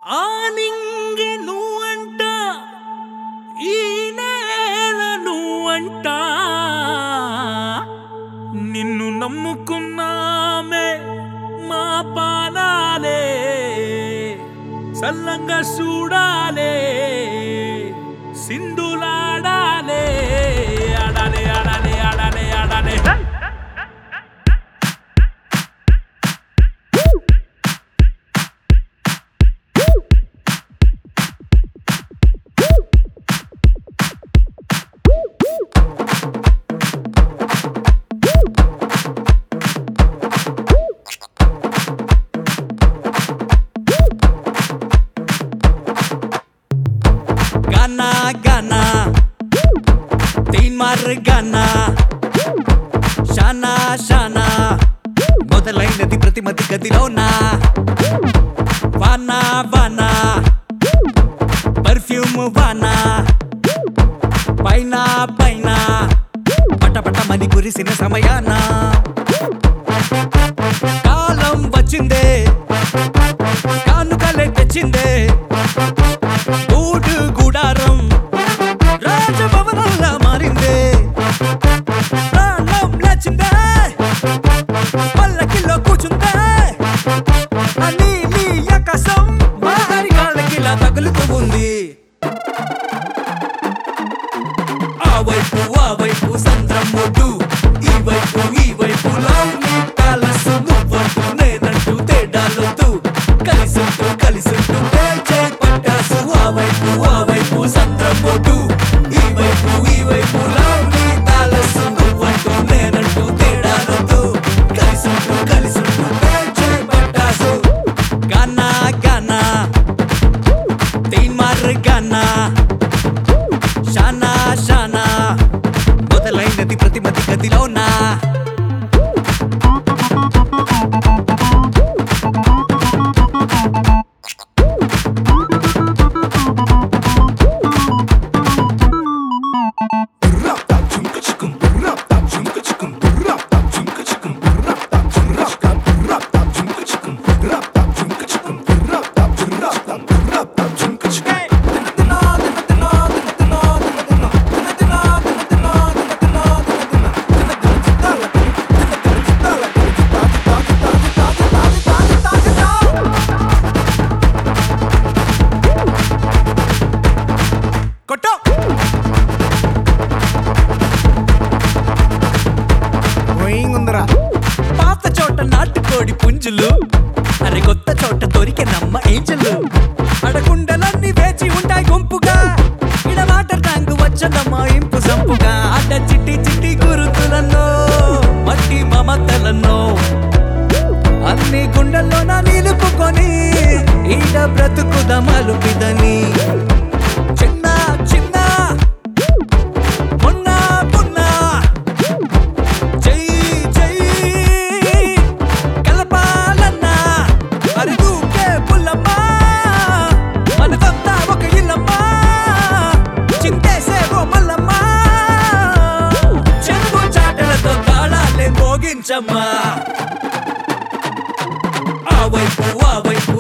ఆ నింగి నువ్వంట ఈ నేల నువ్వంట నిన్ను నమ్ముకున్నామే మా పానాలే సల్లంగా చూడాలే సింధులాడాలే ఆడాలే ఆడాలే ఆడాలే ఆడాలే గానా గానా తీన్ మార్ గానా షానా షానా మొదలైనది ప్రతిమతి గదిలోనా వానా వానా పర్ఫ్యూమ్ వానా పైన పైన పటపటమని కురిసిన సమయాన కాలం వచ్చిందే కానుకలే తెచ్చిందే గూడు గుడారం రాజభవనంలా మారిందే ప్రాణం లేచిందే పల్లకిలో కూర్చుందే అని నీ ఆకాశం మారి కాళ్ళకిలా తగులుతూ ఉంది ఆ వైపు ఆ వైపు సంద్రం ఒడ్డు ఈ వైపు ఈ వైపు లవ్లీ ప్యాలెస్ నువ్వంటూ నేనంటూ తేడాలొద్దు కలిసుంటూ కలిసుంటూ పేచే పట్టాసు ఆ వైపు ఆ వైపు సంద్రం ఒడ్డు ఈ వైపు ఈ వైపు లవ్లీ ప్యాలెస్ నువ్వంటూ నేనంటూ తేడాలొద్దు కలిసుంటూ కలిసుంటూ పేచే పట్టాసు గానా గానా తీన్ మార్ గానా షానా షానా మొదలైనది ప్రతిమతి గదిలోనా కొట్టో ఉందరా పాత చోట నాటుకోడి పుంజులు అరే కొత్త చోట దొరికే నమ్మ ఏంజలు అడకుండలన్నీ వేచి ఉంటాయి గుంపుగా ఇడ వాటర్ ట్యాంక్ వచ్చదమ్మా ఇంపు సంపుగా అడ్డ చిట్టి చిట్టి గురుతులన్నో మట్టి మమతలన్నో అన్ని గుండెల్లో నా నిలుపుకొని ఈడ బ్రతుకుదమలు పిదని చిన్న చిన్న మొన్న మొన్న జై జై కలపాలన్నా అరుగుకే పుల్లమ్మా మనకంతా ఒక ఇల్లమ్మా చింతేసే ఓ మల్లమ్మా చెరువు చాటలతో తాళాలే మోగించమ్మా ఆ వైపు ఆ వైపు